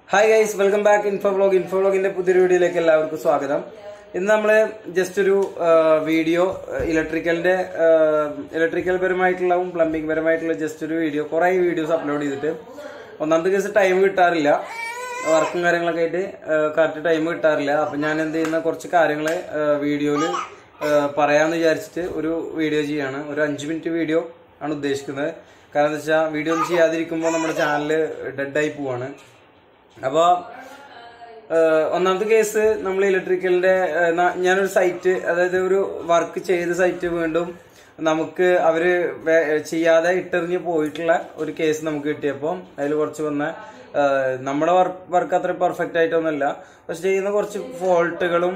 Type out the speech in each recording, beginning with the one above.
hi guys welcome back info vlog info വ്ലോഗിന്റെ പുതിയൊരു വീഡിയോയിലേക്ക് എല്ലാവർക്കും സ്വാഗതം ഇന്ന് നമ്മൾ ജസ്റ്റ് ഒരു വീഡിയോ ഇലക്ട്രിക്കലിന്റെ ഇലക്ട്രിക്കൽ പരമായിട്ടുള്ളതും പ്ലംബിംഗ് പരമായിട്ടുള്ള ജസ്റ്റ് ഒരു വീഡിയോ കുറെ വീഡിയോസ് അപ്ലോഡ് ചെയ്തിട്ട് ഒന്നാമത്തെ കേസ് ടൈം കിട്ടാറില്ല വർക്കും കാര്യങ്ങളൊക്കെ ആയിട്ട് കറക്റ്റ് ടൈം കിട്ടാറില്ല അപ്പൊ ഞാൻ എന്ത് ചെയ്യുന്ന കുറച്ച് കാര്യങ്ങൾ വീഡിയോയിൽ പറയാമെന്ന് വിചാരിച്ചിട്ട് ഒരു വീഡിയോ ചെയ്യാണ് ഒരു അഞ്ച് മിനിറ്റ് വീഡിയോ ആണ് ഉദ്ദേശിക്കുന്നത് കാരണം എന്താ വെച്ചാൽ വീഡിയോ ഒന്നും ചെയ്യാതിരിക്കുമ്പോൾ നമ്മുടെ ചാനൽ ഡെഡായി പോവാണ് അപ്പോൾ ഒന്നാമത്തെ കേസ് നമ്മൾ ഇലക്ട്രിക്കലിന്റെ ഏഹ്, ന- ഞാനൊരു സൈറ്റ് അതായത് ഒരു വർക്ക് ചെയ്ത സൈറ്റ് വീണ്ടും നമുക്ക് അവര് വേ- ചെയ്യാതെ ഇട്ടെറിഞ്ഞ് പോയിട്ടുള്ള ഒരു കേസ് നമുക്ക് കിട്ടിയപ്പോൾ അതിൽ കുറച്ച് വന്ന ഏഹ്, നമ്മുടെ വർക്ക് അത്ര പെർഫെക്റ്റ് ആയിട്ടൊന്നുമല്ല പക്ഷെ ചെയ്യുന്ന കുറച്ച് ഫോൾട്ടുകളും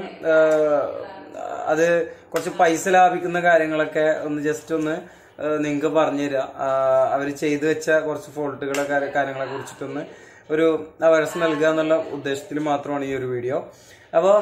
അത് കുറച്ച് പൈസ ലാഭിക്കുന്ന കാര്യങ്ങളൊക്കെ ഒന്ന് ജസ്റ്റ് ഒന്ന് നിങ്ങൾക്ക് പറഞ്ഞുതരാം അവർ ചെയ്തു വെച്ച കുറച്ച് ഫോൾട്ടുകളെ കാര്യങ്ങളെ കുറിച്ചിട്ടൊന്ന് ഒരു അവയർസ് നൽകുക എന്നുള്ള ഉദ്ദേശത്തിൽ മാത്രമാണ് ഈ ഒരു വീഡിയോ അപ്പോൾ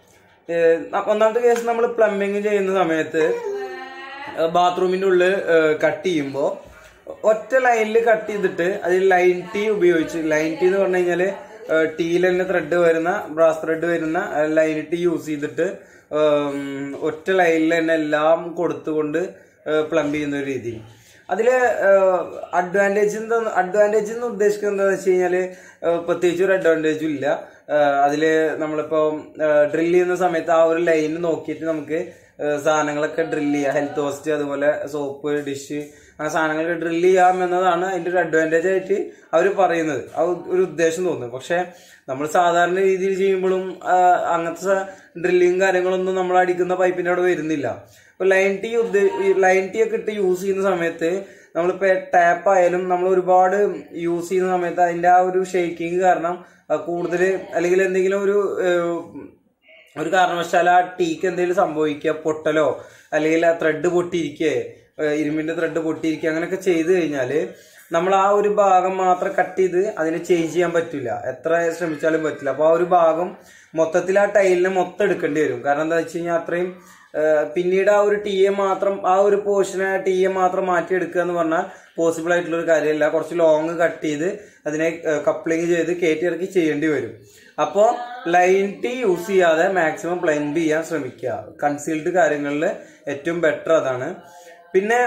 ഒന്നാമത്തെ കേസ് നമ്മൾ പ്ലംബിങ് ചെയ്യുന്ന സമയത്ത് ബാത്റൂമിന്റെ ഉള്ളിൽ കട്ട് ചെയ്യുമ്പോൾ ഒറ്റ ലൈനിൽ കട്ട് ചെയ്തിട്ട് അതിൽ ലൈൻ ടീ ഉപയോഗിച്ച് ലൈൻ ടീ എന്ന് പറഞ്ഞു കഴിഞ്ഞാല് ടീയിൽ തന്നെ ത്രെഡ് വരുന്ന ബ്രാസ് ത്രെഡ് വരുന്ന ലൈൻ ടീ യൂസ് ചെയ്തിട്ട് ഉം, ഒറ്റ ലൈനിൽ തന്നെ എല്ലാം കൊടുത്തുകൊണ്ട് പ്ലംബ് ചെയ്യുന്ന ഒരു രീതി അതില് അഡ്വാൻറ്റേജ് എന്താ അഡ്വാൻറ്റേജ് എന്ന് ഉദ്ദേശിക്കുന്നത് എന്താണെന്ന് വെച്ച് കഴിഞ്ഞാല് ഏഹ്, പ്രത്യേകിച്ച് ഒരു അഡ്വാൻറ്റേജും ഇല്ല ഏഹ്, അതില് നമ്മളിപ്പോ ഡ്രിൽ ചെയ്യുന്ന സമയത്ത് ആ ഒരു ലൈൻ നോക്കിയിട്ട് നമുക്ക് ഏഹ്, സാധനങ്ങളൊക്കെ ഡ്രിൽ ചെയ്യാം ഹെൽത്ത് ഹോസ്റ്റ് അതുപോലെ സോപ്പ് ഡിഷ് അങ്ങനെ സാധനങ്ങളൊക്കെ ഡ്രിൽ ചെയ്യാം എന്നതാണ് അതിന്റെ ഒരു അഡ്വാൻറ്റേജ് ആയിട്ട് അവർ പറയുന്നത് ആ ഒരു ഉദ്ദേശം തോന്നുന്നു പക്ഷെ നമ്മൾ സാധാരണ രീതിയിൽ ചെയ്യുമ്പോഴും ആഹ്, അങ്ങനത്തെ ഡ്രില്ലിങ് കാര്യങ്ങളൊന്നും നമ്മൾ അടിക്കുന്ന പൈപ്പിന്റെ അവിടെ വരുന്നില്ല ഇപ്പൊ ലൈൻ ടീ ലൈൻ ടീ ഒക്കെ ഇട്ട് യൂസ് ചെയ്യുന്ന സമയത്ത് നമ്മളിപ്പോ ടാപ്പ് ആയാലും നമ്മൾ ഒരുപാട് യൂസ് ചെയ്യുന്ന സമയത്ത് അതിന്റെ ആ ഒരു ഷേക്കിങ് കാരണം കൂടുതൽ അല്ലെങ്കിൽ എന്തെങ്കിലും ഒരു ഏഹ്, ഒരു കാരണവശാൽ ആ ടീക്ക് എന്തെങ്കിലും സംഭവിക്കുക പൊട്ടലോ അല്ലെങ്കിൽ ആ ത്രെഡ് പൊട്ടിയിരിക്കേ ഏഹ് ഇരുമ്പിന്റെ ത്രെഡ് പൊട്ടിയിരിക്കുക അങ്ങനെയൊക്കെ ചെയ്തു കഴിഞ്ഞാല് നമ്മൾ ആ ഒരു ഭാഗം മാത്രം കട്ട് ചെയ്ത് അതിനെ ചേഞ്ച് ചെയ്യാൻ പറ്റില്ല എത്ര ശ്രമിച്ചാലും പറ്റില്ല അപ്പൊ ആ ഒരു ഭാഗം മൊത്തത്തിൽ ആ ടൈലിനെ മൊത്തം എടുക്കേണ്ടി വരും കാരണം എന്താ വെച്ച് കഴിഞ്ഞാൽ അത്രയും ഏഹ് പിന്നീട് ആ ഒരു ടീയെ മാത്രം ആ ഒരു പോർഷനെ ടീയെ മാത്രം മാറ്റിയെടുക്കുക എന്ന് പറഞ്ഞാൽ പോസിബിൾ ആയിട്ടുള്ള ഒരു കാര്യമല്ല കുറച്ച് ലോങ് കട്ട് ചെയ്ത് അതിനെ കപ്ലിങ് ചെയ്ത് കയറ്റി ഇറക്കി ചെയ്യേണ്ടി വരും അപ്പോൾ ലൈൻ ടീ യൂസ് ചെയ്യാതെ മാക്സിമം പ്ലംബ് ചെയ്യാൻ ശ്രമിക്കുക കൺസീൽഡ് കാര്യങ്ങളിൽ ഏറ്റവും ബെറ്റർ അതാണ് പിന്നെ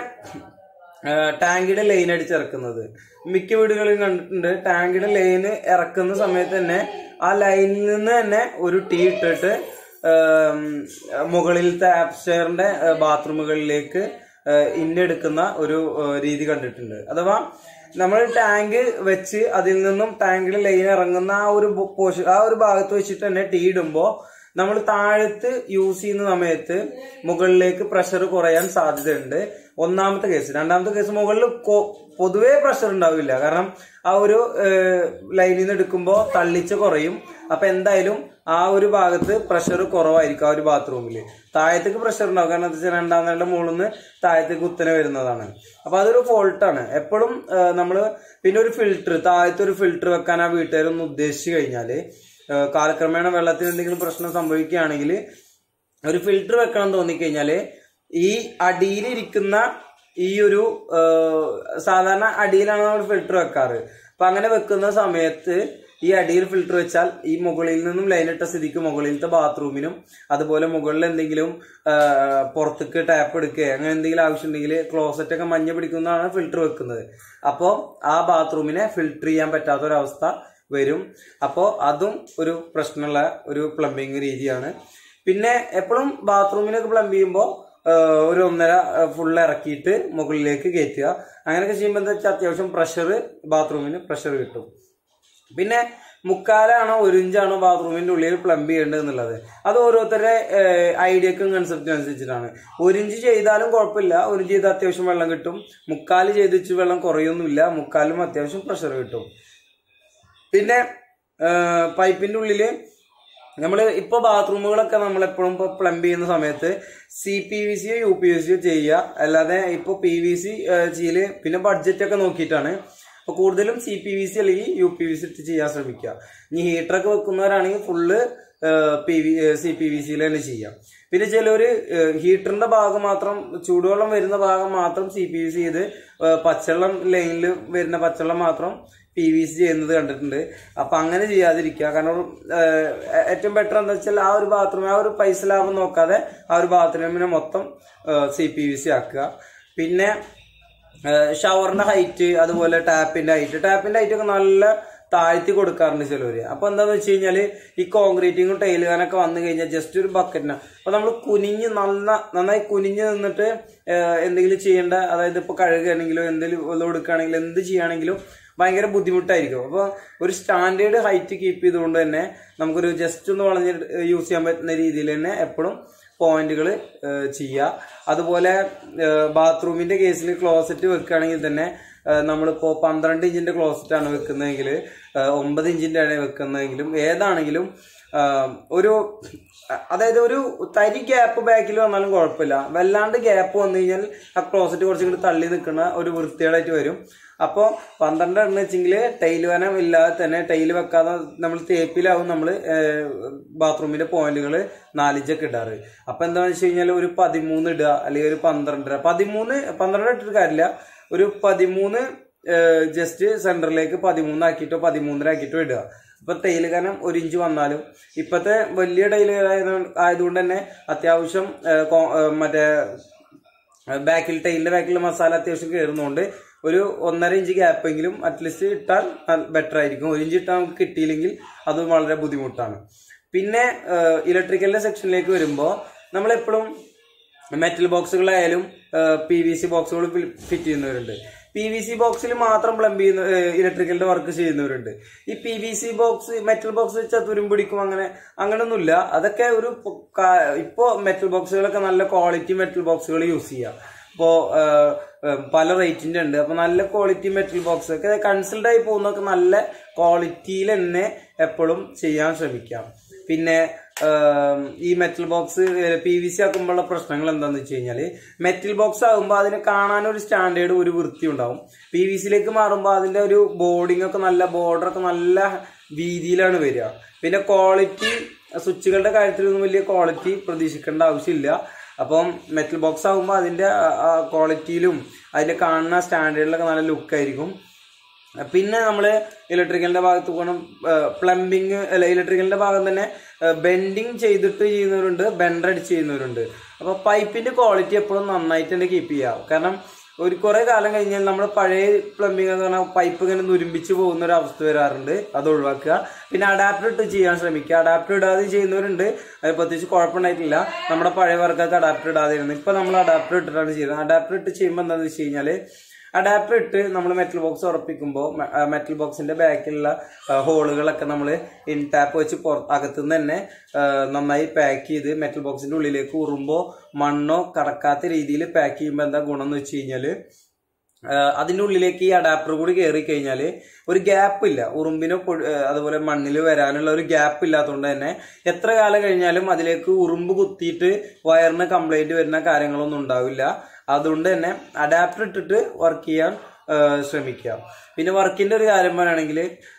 ടാങ്കിയുടെ ലൈൻ അടിച്ചിറക്കുന്നത് മിക്ക വീടുകളിലും കണ്ടിട്ടുണ്ട് ടാങ്കിയുടെ ലൈന് ഇറക്കുന്ന സമയത്ത് തന്നെ ആ ലൈനിൽ നിന്ന് തന്നെ ഒരു ടീ ഇട്ടിട്ട് ഏം, മുകളിലത്തെ ആപ്സ്റ്റെയറിന്റെ ബാത്റൂമുകളിലേക്ക് ഇന്നെടുക്കുന്ന ഒരു ഏഹ്, രീതി കണ്ടിട്ടുണ്ട് അഥവാ നമ്മൾ ടാങ്ക് വെച്ച് അതിൽ നിന്നും ടാങ്കിൽ ലൈൻ ഇറങ്ങുന്ന ആ ഒരു പോർഷൻ ആ ഒരു ഭാഗത്ത് വെച്ചിട്ട് തന്നെ ടീ ഇടുമ്പോൾ നമ്മൾ താഴത്ത് യൂസ് ചെയ്യുന്ന സമയത്ത് മുകളിലേക്ക് പ്രഷർ കുറയാൻ സാധ്യതയുണ്ട് ഒന്നാമത്തെ കേസ് രണ്ടാമത്തെ കേസ് മുകളിൽ കൊ- പൊതുവേ പ്രഷർ ഉണ്ടാവില്ല കാരണം ആ ഒരു ലൈനിൽ നിന്ന് എടുക്കുമ്പോൾ തള്ളിച്ച് കുറയും അപ്പൊ എന്തായാലും ആ ഒരു ഭാഗത്ത് പ്രഷർ കുറവായിരിക്കും ആ ഒരു ബാത്റൂമിൽ താഴത്തേക്ക് പ്രഷർ ഉണ്ടാവും കാരണം എന്താ വെച്ചാൽ രണ്ടാം നിലയുടെ മുകളിൽ നിന്ന് താഴത്തേക്ക് കുത്തനെ വരുന്നതാണ് അപ്പൊ അതൊരു ഫോൾട്ടാണ് എപ്പോഴും നമ്മൾ പിന്നെ ഒരു ഫിൽറ്റർ താഴത്തെ ഒരു ഫിൽറ്റർ വെക്കാൻ ആ വീട്ടുകാരൊന്ന് ഉദ്ദേശിച്ചു കഴിഞ്ഞാല് ഏഹ് കാലക്രമേണ വെള്ളത്തിന് എന്തെങ്കിലും പ്രശ്നം സംഭവിക്കുകയാണെങ്കിൽ ഒരു ഫിൽറ്റർ വെക്കണം എന്ന് തോന്നിക്കഴിഞ്ഞാല് ഈ അടിയിലിരിക്കുന്ന ഈ ഒരു ഏഹ്, സാധാരണ അടിയിലാണ് നമ്മൾ ഫിൽറ്റർ വെക്കാറ് അപ്പൊ അങ്ങനെ വെക്കുന്ന സമയത്ത് ഈ അടിയിൽ ഫിൽറ്റർ വെച്ചാൽ ഈ മുകളിൽ നിന്നും ലൈൻ ഇട്ട സ്ഥിതിക്ക് മുകളിലത്തെ ബാത്റൂമിനും അതുപോലെ മുകളിൽ എന്തെങ്കിലും ഏഹ്, പുറത്തേക്ക് ടാപ്പ് എടുക്കുക അങ്ങനെ എന്തെങ്കിലും ആവശ്യമുണ്ടെങ്കിൽ ക്ലോസറ്റ് ഒക്കെ മഞ്ഞ പിടിക്കുന്നതാണ് ഫിൽറ്റർ വെക്കുന്നത് അപ്പോൾ ആ ബാത്റൂമിനെ ഫിൽറ്റർ ചെയ്യാൻ പറ്റാത്ത ഒരു അവസ്ഥ വരും അപ്പോൾ അതും ഒരു പ്രശ്നമുള്ള ഒരു പ്ലംബിങ് രീതിയാണ് പിന്നെ എപ്പോഴും ബാത്റൂമിനൊക്കെ പ്ലംബ് ചെയ്യുമ്പോൾ ഒരു ഒന്നര ഫുൾ ഇറക്കിയിട്ട് മുകളിലേക്ക് കയറ്റുക അങ്ങനെയൊക്കെ ചെയ്യുമ്പോൾ എന്താ വെച്ചാൽ അത്യാവശ്യം പ്രഷർ ബാത്റൂമിന് പ്രഷർ കിട്ടും പിന്നെ മുക്കാലാണോ ഒരു ഇഞ്ചാണോ ബാത്റൂമിന്റെ ഉള്ളിൽ പ്ലംബ് ചെയ്യേണ്ടത് എന്നുള്ളത് അത് ഓരോരുത്തരുടെ ഐഡിയക്കും കൺസെപ്റ്റും അനുസരിച്ചിട്ടാണ് ഒരു ഇഞ്ച് ചെയ്താലും കുഴപ്പമില്ല ഒരു ഇഞ്ച് ചെയ്താൽ അത്യാവശ്യം വെള്ളം കിട്ടും മുക്കാല് ചെയ്ത് വെച്ച് വെള്ളം കുറയൊന്നുമില്ല മുക്കാലും അത്യാവശ്യം പ്രഷർ കിട്ടും പിന്നെ പൈപ്പിന്റെ ഉള്ളില് നമ്മൾ ഇപ്പൊ ബാത്റൂമുകളൊക്കെ നമ്മൾ എപ്പോഴും ഇപ്പൊ പ്ലംബ് ചെയ്യുന്ന സമയത്ത് സി പി വി സിയോ യു പി വി സിയോ ചെയ്യുക അല്ലാതെ ഇപ്പൊ പി വി സി ചെയ്യല് പിന്നെ ബഡ്ജറ്റ് ഒക്കെ നോക്കിയിട്ടാണ് അപ്പൊ കൂടുതലും സി പി വി സി അല്ലെങ്കിൽ യു പി വി സി ഇട്ട് ചെയ്യാൻ ശ്രമിക്കുക ഇനി ഹീറ്ററൊക്കെ വെക്കുന്നവരാണെങ്കിൽ full P V C P V സിയിൽ തന്നെ ചെയ്യാം പിന്നെ ചിലര് ഹീറ്ററിന്റെ ഭാഗം മാത്രം ചൂടുവെള്ളം വരുന്ന ഭാഗം മാത്രം സി പി വി സി ചെയ്ത് ഏഹ് പച്ചവെള്ളം ലൈനിൽ വരുന്ന പച്ചവെള്ളം മാത്രം പി വി സി ചെയ്യുന്നത് കണ്ടിട്ടുണ്ട് അപ്പൊ അങ്ങനെ ചെയ്യാതിരിക്കുക കാരണം ഏഹ്, ഏറ്റവും ബെറ്റർ എന്താ വെച്ചാൽ ആ ഒരു ബാത്റൂം ആ ഒരു പൈസ ലാഭം നോക്കാതെ ആ ഒരു ബാത്റൂമിനെ മൊത്തം സി പി വി സി ആക്കുക പിന്നെ ഷവറിന്റെ ഹൈറ്റ് അതുപോലെ ടാപ്പിന്റെ ഹൈറ്റ് ടാപ്പിന്റെ ഹൈറ്റ് ഒക്കെ നല്ല താഴ്ത്തി കൊടുക്കാറുണ്ട് ചിലവര് അപ്പൊ എന്താന്ന് വെച്ച് കഴിഞ്ഞാല് ഈ കോൺക്രീറ്റിങ്ങും ടൈലുകാനൊക്കെ വന്നു കഴിഞ്ഞാൽ ജസ്റ്റ് ഒരു ബക്കറ്റിന് അപ്പൊ നമ്മൾ കുനിഞ്ഞ് നന്ന നന്നായി കുനിഞ്ഞ് നിന്നിട്ട് ഏഹ്, എന്തെങ്കിലും ചെയ്യേണ്ട അതായത് ഇപ്പൊ കഴുകുകയാണെങ്കിലോ എന്തെങ്കിലും വെള്ളം എടുക്കുകയാണെങ്കിലും എന്ത് ചെയ്യുകയാണെങ്കിലും ഭയങ്കര ബുദ്ധിമുട്ടായിരിക്കും അപ്പോൾ ഒരു സ്റ്റാൻഡേർഡ് ഹൈറ്റ് കീപ്പ് ചെയ്തുകൊണ്ട് തന്നെ നമുക്കൊരു ജസ്റ്റ് ഒന്ന് വളഞ്ഞ് യൂസ് ചെയ്യാൻ പറ്റുന്ന രീതിയിൽ തന്നെ എപ്പോഴും പോയിന്റുകൾ ചെയ്യുക അതുപോലെ ബാത്റൂമിന്റെ കേസിൽ ക്ലോസറ്റ് വെക്കുകയാണെങ്കിൽ തന്നെ ഏഹ്, നമ്മളിപ്പോ പന്ത്രണ്ട് ഇഞ്ചിന്റെ ക്ലോസറ്റ് ആണ് വെക്കുന്നതെങ്കിൽ ഏഹ്, ഒമ്പത് ഇഞ്ചിന്റെ ആണ് വെക്കുന്നതെങ്കിലും ഏതാണെങ്കിലും ആഹ്, ഒരു അതായത് ഒരു തരി ഗ്യാപ്പ് ബാക്കിൽ വന്നാലും കുഴപ്പമില്ല വല്ലാണ്ട് ഗ്യാപ്പ് വന്നു കഴിഞ്ഞാൽ ആ ക്ലോസറ്റ് കുറച്ചും കൂടി തള്ളി നിൽക്കുന്ന ഒരു വൃത്തികേടായിട്ട് വരും അപ്പോൾ പന്ത്രണ്ട് എണ്ണ വെച്ചെങ്കിൽ ടൈൽ വനം ഇല്ലാതെ തന്നെ ടൈൽ വെക്കാതെ നമ്മൾ തേപ്പിലാവും നമ്മൾ ബാത്റൂമിന്റെ പോയിന്റുകൾ നാലിഞ്ചൊക്കെ ഇടാറ് അപ്പൊ എന്താണെന്ന് വെച്ച് കഴിഞ്ഞാൽ ഒരു പതിമൂന്ന് ഇടുക അല്ലെങ്കിൽ ഒരു പന്ത്രണ്ടര പതിമൂന്ന് പന്ത്രണ്ട് ഇട്ടിട്ട് കാര്യമില്ല ഒരു പതിമൂന്ന് ജസ്റ്റ് സെന്ററിലേക്ക് പതിമൂന്നാക്കിയിട്ടോ പതിമൂന്നരാക്കിയിട്ടോ ഇടുക ഇപ്പൊ ടൈല് കനം ഒരു ഇഞ്ച് വന്നാലും ഇപ്പത്തെ വലിയ ടൈല് ആയതുകൊണ്ട് തന്നെ അത്യാവശ്യം ഏഹ്, കോ- ഏഹ്, മറ്റേ ബാക്കിൽ ടൈലിന്റെ ബാക്കിൽ മസാല അത്യാവശ്യം കയറുന്നതുകൊണ്ട് ഒരു ഒന്നര ഇഞ്ച് ഗ്യാപ്പെങ്കിലും അറ്റ്ലീസ്റ്റ് ഇട്ടാൽ ബെറ്റർ ആയിരിക്കും ഒരു ഇഞ്ച് ഇട്ടാൽ നമുക്ക് കിട്ടിയില്ലെങ്കിൽ അത് വളരെ ബുദ്ധിമുട്ടാണ് പിന്നെ ഇലക്ട്രിക്കലിന്റെ സെക്ഷനിലേക്ക് വരുമ്പോൾ നമ്മളെപ്പോഴും മെറ്റൽ ബോക്സുകളായാലും പി വി സി ബോക്സുകൾ ഫിറ്റ് ചെയ്യുന്നവരുണ്ട് പി വി സി ബോക്സിൽ മാത്രം പ്ലംബ് ചെയ്യുന്ന ഇലക്ട്രിക്കലിന്റെ വർക്ക് ചെയ്യുന്നവരുണ്ട് ഈ P V C box metal box വെച്ചാൽ തുരുമ്പിടിക്കും അങ്ങനെ അങ്ങനൊന്നുമില്ല അതൊക്കെ ഒരു പൊ- കാ- ഇപ്പോ മെറ്റൽ ബോക്സുകളൊക്കെ നല്ല ക്വാളിറ്റി മെറ്റൽ ബോക്സുകൾ യൂസ് ചെയ്യാം ഇപ്പോ ഏഹ്, ഏഹ്, പല റേറ്റിന്റെ ഉണ്ട് അപ്പൊ നല്ല ക്വാളിറ്റി മെറ്റൽ ബോക്സ് ഒക്കെ കൺസൾട്ട് ആയി പോകുന്നതൊക്കെ നല്ല ക്വാളിറ്റിയിൽ തന്നെ എപ്പോഴും ചെയ്യാൻ ശ്രമിക്കാം പിന്നെ ഏഹ്, ഈ metal box P V C ആക്കുമ്പോഴുള്ള പ്രശ്നങ്ങൾ എന്താന്ന് വെച്ച് കഴിഞ്ഞാല് മെറ്റൽ ബോക്സ് ആകുമ്പോൾ അതിനെ കാണാൻ ഒരു സ്റ്റാൻഡേർഡ് ഒരു വൃത്തി ഉണ്ടാവും പി വി സിയിലേക്ക് മാറുമ്പോൾ അതിന്റെ ഒരു ബോർഡിംഗ് ഒക്കെ നല്ല ബോർഡർ ഒക്കെ നല്ല വീതിയിലാണ് വരിക പിന്നെ ക്വാളിറ്റി സ്വിച്ചുകളുടെ കാര്യത്തിലൊന്നും വലിയ ക്വാളിറ്റി പ്രതീക്ഷിക്കേണ്ട ആവശ്യമില്ല അപ്പം മെറ്റൽ ബോക്സ് ആകുമ്പോൾ അതിന്റെ ക്വാളിറ്റിയിലും അതിന്റെ കാണുന്ന സ്റ്റാൻഡേർഡിലൊക്കെ നല്ല ലുക്കായിരിക്കും പിന്നെ നമ്മൾ ഇലക്ട്രിക്കലിന്റെ ഭാഗത്ത് പോകണം പ്ലംബിങ് അല്ല ഇലക്ട്രിക്കലിന്റെ ഭാഗം തന്നെ ബെൻഡിങ് ചെയ്തിട്ട് ചെയ്യുന്നവരുണ്ട് ബെൻഡർ അടിച്ച് ചെയ്യുന്നവരുണ്ട് അപ്പൊ പൈപ്പിന്റെ ക്വാളിറ്റി എപ്പോഴും നന്നായിട്ട് തന്നെ കീപ്പ് ചെയ്യാം കാരണം ഒരു കുറെ കാലം കഴിഞ്ഞാൽ നമ്മൾ പഴയ പ്ലംബിംഗ് എന്ന് പറഞ്ഞാൽ പൈപ്പ് ഇങ്ങനെ നുരുമ്പിച്ച് പോകുന്ന ഒരു അവസ്ഥ വരാറുണ്ട് അത് ഒഴിവാക്കുക പിന്നെ അഡാപ്റ്റർ ഇട്ട് ചെയ്യാൻ ശ്രമിക്കുക അഡാപ്റ്റർ ഇടാതെ ചെയ്യുന്നവരുണ്ട് അത് പ്രത്യേകിച്ച് കുഴപ്പമുണ്ടായിട്ടില്ല നമ്മുടെ പഴയ വർക്കൊക്കെ അഡാപ്റ്റർ ഇടാതെ ഇരുന്നു ഇപ്പൊ നമ്മൾ അഡാപ്റ്റർ ഇട്ടിട്ടാണ് ചെയ്യുന്നത് അഡാപ്റ്റർ ഇട്ട് ചെയ്യുമ്പോൾ എന്താണെന്ന് വെച്ച് കഴിഞ്ഞാല് അഡാപ്റ്റർ ഇട്ട് നമ്മൾ മെറ്റൽ ബോക്സ് ഉറപ്പിക്കുമ്പോൾ മെറ്റൽ ബോക്സിന്റെ ബാക്കിലുള്ള ഹോളുകളൊക്കെ നമ്മൾ ഇൻ ടാപ്പ് വെച്ച് പുറ അകത്തുനിന്ന് തന്നെ ആ, നന്നായി പാക്ക് ചെയ്ത് മെറ്റൽ ബോക്സിന്റെ ഉള്ളിലേക്ക് ഉറുമ്പോ മണ്ണോ കടക്കാത്ത രീതിയിൽ പാക്ക് ചെയ്യുമ്പോൾ എന്താ ഗുണം എന്ന് വെച്ച് കഴിഞ്ഞാല് ആഹ് അതിന്റെ ഉള്ളിലേക്ക് ഈ അഡാപ്റ്റർ കൂടി കയറി കഴിഞ്ഞാൽ ഒരു ഗ്യാപ്പ് ഇല്ല ഉറുമ്പിനോ പൊ- ആഹ് അതുപോലെ മണ്ണിൽ വരാനുള്ള ഒരു ഗ്യാപ്പ് ഇല്ലാത്തതുകൊണ്ട് തന്നെ എത്ര കാലം കഴിഞ്ഞാലും അതിലേക്ക് ഉറുമ്പ് കുത്തിയിട്ട് വയറിന് കംപ്ലൈന്റ് വരുന്ന കാര്യങ്ങളൊന്നും ഉണ്ടാവില്ല അതുകൊണ്ട് തന്നെ അഡാപ്റ്റർ ഇട്ടിട്ട് വർക്ക് ചെയ്യാൻ ആഹ് ശ്രമിക്കുക പിന്നെ വർക്കിന്റെ ഒരു കാര്യം പറയുകയാണെങ്കിൽ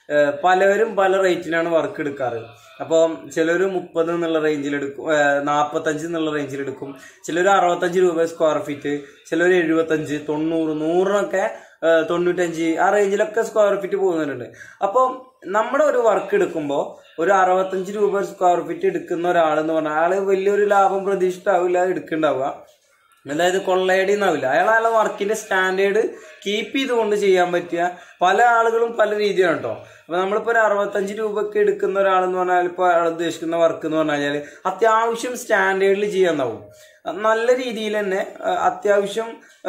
പലവരും പല റേറ്റിനാണ് വർക്ക് എടുക്കാറ് അപ്പോൾ ചിലർ മുപ്പത് എന്നുള്ള റേഞ്ചിൽ എടുക്കും നാൽപ്പത്തഞ്ച് എന്നുള്ള റേഞ്ചിൽ എടുക്കും ചിലർ അറുപത്തഞ്ച് രൂപ സ്ക്വയർ ഫീറ്റ് ചിലർ എഴുപത്തഞ്ച് തൊണ്ണൂറ് നൂറിനൊക്കെ ആ, തൊണ്ണൂറ്റഞ്ച് ആ റേഞ്ചിലൊക്കെ സ്ക്വയർ ഫീറ്റ് പോകുന്നവരുണ്ട് അപ്പോൾ നമ്മുടെ ഒരു വർക്ക് എടുക്കുമ്പോൾ ഒരു അറുപത്തഞ്ച് രൂപ സ്ക്വയർ ഫീറ്റ് എടുക്കുന്ന ഒരാളെന്ന് പറഞ്ഞാൽ ആള് വലിയൊരു ലാഭം പ്രതീക്ഷിച്ചിട്ടാവില്ല എടുക്കുന്നുണ്ടാവുക അതായത് കൊള്ളയടി എന്നാവില്ല അയാൾ അയാളെ വർക്കിന്റെ സ്റ്റാൻഡേർഡ് കീപ്പ് ചെയ്തുകൊണ്ട് ചെയ്യാൻ പറ്റിയ പല ആളുകളും പല രീതിയാണ് കേട്ടോ അപ്പൊ നമ്മളിപ്പോ ഒരു അറുപത്തഞ്ച് രൂപക്ക് എടുക്കുന്ന ഒരാളെന്ന് പറഞ്ഞാൽ ഇപ്പൊ അയാൾ ഉദ്ദേശിക്കുന്ന വർക്ക് എന്ന് പറഞ്ഞു കഴിഞ്ഞാൽ അത്യാവശ്യം സ്റ്റാൻഡേർഡിൽ ചെയ്യാന്നാവും നല്ല രീതിയിൽ തന്നെ ആ, അത്യാവശ്യം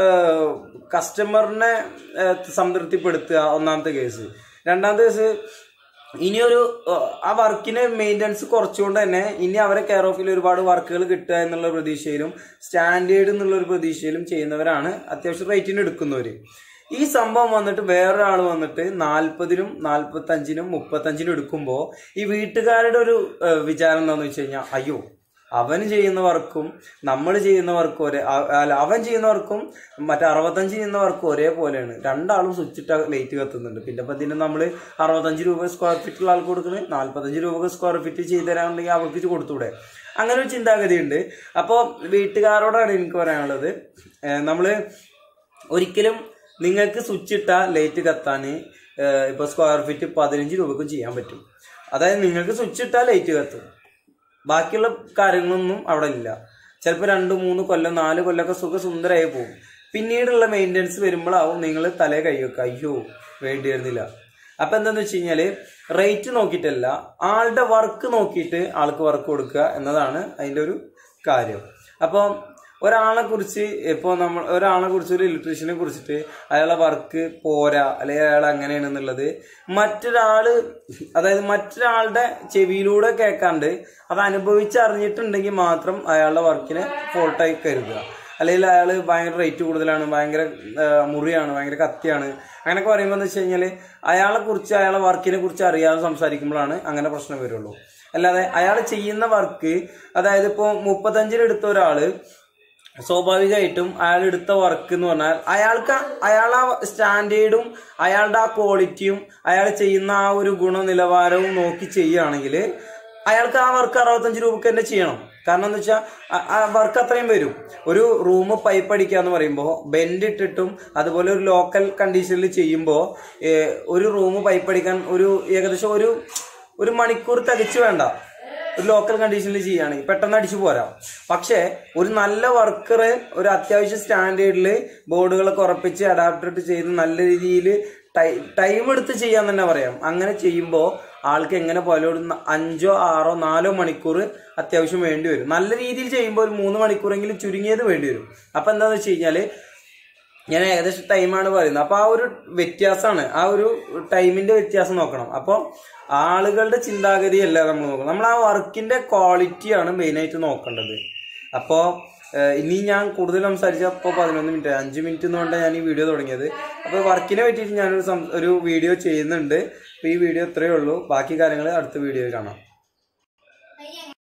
കസ്റ്റമറിനെ സംതൃപ്തിപ്പെടുത്തുക ഒന്നാമത്തെ കേസ് രണ്ടാമത്തെ കേസ് ഇനിയൊരു ഏഹ്, ആ വർക്കിന് മെയിൻ്റനൻസ് കുറച്ചുകൊണ്ട് തന്നെ ഇനി അവരെ കെയർ ഓഫിൽ ഒരുപാട് വർക്കുകൾ കിട്ടുക എന്നുള്ള പ്രതീക്ഷയിലും സ്റ്റാൻഡേർഡ് എന്നുള്ള ഒരു പ്രതീക്ഷയിലും ചെയ്യുന്നവരാണ് അത്യാവശ്യം റേറ്റിന് എടുക്കുന്നവര് ഈ സംഭവം വന്നിട്ട് വേറൊരാൾ വന്നിട്ട് നാൽപ്പതിനും നാൽപ്പത്തി അഞ്ചിനും മുപ്പത്തഞ്ചിനും എടുക്കുമ്പോൾ ഈ വീട്ടുകാരുടെ ഒരു ഏഹ്, വിചാരം എന്താണെന്ന് വെച്ച് കഴിഞ്ഞാൽ അയ്യോ അവൻ ചെയ്യുന്ന വർക്കും നമ്മൾ ചെയ്യുന്ന വർക്കും ഒരേ അ- അല്ല അവൻ ചെയ്യുന്ന വർക്കും മറ്റേ അറുപത്തഞ്ച് ചെയ്യുന്ന വർക്കും ഒരേപോലെയാണ് രണ്ടാളും സ്വിച്ചിട്ട് ലൈറ്റ് കത്തുന്നുണ്ട് പിന്നെ ഇപ്പൊ ഇതിന് നമ്മൾ അറുപത്തഞ്ച് രൂപ സ്ക്വയർ ഫീറ്റുള്ള ആൾക്ക് കൊടുക്കുന്നത് നാല്പത്തഞ്ച് രൂപ സ്ക്വയർ ഫീറ്റ് ചെയ്തു തരാനുണ്ടെങ്കിൽ അവർക്ക് ഇത് കൊടുത്തൂടെ അങ്ങനെ ഒരു ചിന്താഗതി ഉണ്ട് അപ്പോൾ വീട്ടുകാരോടാണ് എനിക്ക് പറയാനുള്ളത് ഏഹ് നമ്മള് ഒരിക്കലും നിങ്ങൾക്ക് സ്വിച്ച് ഇട്ട ലൈറ്റ് കത്താന് ഇപ്പോൾ സ്ക്വയർ ഫീറ്റ് പതിനഞ്ച് രൂപക്കും ചെയ്യാൻ പറ്റും അതായത് നിങ്ങൾക്ക് സ്വിച്ച് ഇട്ടാൽ ലൈറ്റ് കത്തും ബാക്കിയുള്ള കാര്യങ്ങളൊന്നും അവിടെ ഇല്ല ചിലപ്പോൾ രണ്ട് മൂന്ന് കൊല്ലം നാല് കൊല്ലമൊക്കെ സുഖ സുന്ദരമായി പോകും പിന്നീടുള്ള മെയിൻ്റെനൻസ് വരുമ്പോഴാവും നിങ്ങൾ തലേ കൈ വെക്കുക അയ്യോ വേണ്ടി വരുന്നില്ല അപ്പൊ എന്താന്ന് വെച്ച് കഴിഞ്ഞാല് റേറ്റ് നോക്കിയിട്ടല്ല ആളുടെ വർക്ക് നോക്കിയിട്ട് ആൾക്ക് വർക്ക് കൊടുക്കുക എന്നതാണ് അതിന്റെ ഒരു കാര്യം അപ്പോൾ ഒരാളെ കുറിച്ച് ഇപ്പോൾ നമ്മൾ ഒരാളെ കുറിച്ച് ഒരു ഇലക്ട്രീഷ്യനെ കുറിച്ചിട്ട് അയാളെ വർക്ക് പോരാ അല്ലെങ്കിൽ അയാൾ അങ്ങനെയാണെന്നുള്ളത് മറ്റൊരാള് അതായത് മറ്റൊരാളുടെ ചെവിയിലൂടെ കേൾക്കാണ്ട് അത് അനുഭവിച്ചറിഞ്ഞിട്ടുണ്ടെങ്കിൽ മാത്രം അയാളുടെ വർക്കിനെ ഫോൾട്ടായി കരുതുക അല്ലെങ്കിൽ അയാൾ ഭയങ്കര റേറ്റ് കൂടുതലാണ് ഭയങ്കര ആ, മുറിയാണ് ഭയങ്കര കത്തിയാണ് അങ്ങനെയൊക്കെ പറയുമ്പോൾ എന്ന് വെച്ച് കഴിഞ്ഞാൽ അയാളെ കുറിച്ച് അയാളെ വർക്കിനെ കുറിച്ച് അറിയാതെ സംസാരിക്കുമ്പോഴാണ് അങ്ങനെ പ്രശ്നം വരുള്ളൂ അല്ലാതെ അയാൾ ചെയ്യുന്ന വർക്ക് അതായത് ഇപ്പോൾ മുപ്പത്തഞ്ചിലെടുത്ത ഒരാള് സ്വാഭാവികമായിട്ടും അയാൾ എടുത്ത വർക്ക് എന്ന് പറഞ്ഞാൽ അയാൾക്ക് അയാൾ ആ സ്റ്റാൻഡേർഡും അയാളുടെ ആ ക്വാളിറ്റിയും അയാൾ ചെയ്യുന്ന ആ ഒരു ഗുണനിലവാരവും നോക്കി ചെയ്യുകയാണെങ്കിൽ അയാൾക്ക് ആ വർക്ക് അറുപത്തഞ്ച് രൂപക്ക് തന്നെ ചെയ്യണം കാരണം എന്ന് വെച്ചാൽ ആ വർക്ക് അത്രയും വരും ഒരു റൂം പൈപ്പ് അടിക്കുക എന്ന് പറയുമ്പോൾ ബെൻഡ് ഇട്ടിട്ടും അതുപോലെ ഒരു ലോക്കൽ കണ്ടീഷനിൽ ചെയ്യുമ്പോൾ ഒരു റൂം പൈപ്പ് അടിക്കാൻ ഒരു ഏകദേശം ഒരു ഒരു മണിക്കൂർ തികച്ചു വേണ്ട ഒരു ലോക്കൽ കണ്ടീഷനിൽ ചെയ്യുകയാണെങ്കിൽ പെട്ടെന്ന് അടിച്ചു പോരാ പക്ഷേ ഒരു നല്ല വർക്കർ ഒരു അത്യാവശ്യം സ്റ്റാൻഡേർഡിൽ ബോർഡുകളൊക്കെ ഉറപ്പിച്ച് അഡാപ്റ്റർ ചെയ്ത് നല്ല രീതിയിൽ ടൈം എടുത്ത് ചെയ്യാൻ തന്നെ പറയാം അങ്ങനെ ചെയ്യുമ്പോൾ ആൾക്ക് എങ്ങനെ പോലെ ഒരു ന- അഞ്ചോ ആറോ നാലോ മണിക്കൂർ അത്യാവശ്യം വേണ്ടി വരും നല്ല രീതിയിൽ ചെയ്യുമ്പോൾ ഒരു മൂന്ന് മണിക്കൂറെങ്കിലും ചുരുങ്ങിയത് വേണ്ടി വരും അപ്പൊ എന്താണെന്ന് വെച്ച് കഴിഞ്ഞാൽ ഞാൻ ഏകദേശം ടൈമാണ് പറയുന്നത് അപ്പൊ ആ ഒരു വ്യത്യാസമാണ് ആ ഒരു ടൈമിന്റെ വ്യത്യാസം നോക്കണം അപ്പോൾ ആളുകളുടെ ചിന്താഗതിയല്ല നമ്മൾ നോക്കണം നമ്മൾ ആ വർക്കിന്റെ ക്വാളിറ്റിയാണ് മെയിനായിട്ട് നോക്കേണ്ടത് അപ്പോൾ ഇനി ഞാൻ കൂടുതൽ സംസാരിച്ചപ്പോൾ പതിനൊന്ന് മിനിറ്റ് അഞ്ച് മിനിറ്റ് എന്ന് കൊണ്ടാണ് ഞാൻ ഈ വീഡിയോ തുടങ്ങിയത് അപ്പോൾ വർക്കിനെ പറ്റിയിട്ട് ഞാനൊരു സം- ഒരു വീഡിയോ ചെയ്യുന്നുണ്ട് അപ്പോൾ ഈ വീഡിയോ ഇത്രയേ ഉള്ളൂ ബാക്കി കാര്യങ്ങൾ അടുത്ത വീഡിയോയിൽ കാണാം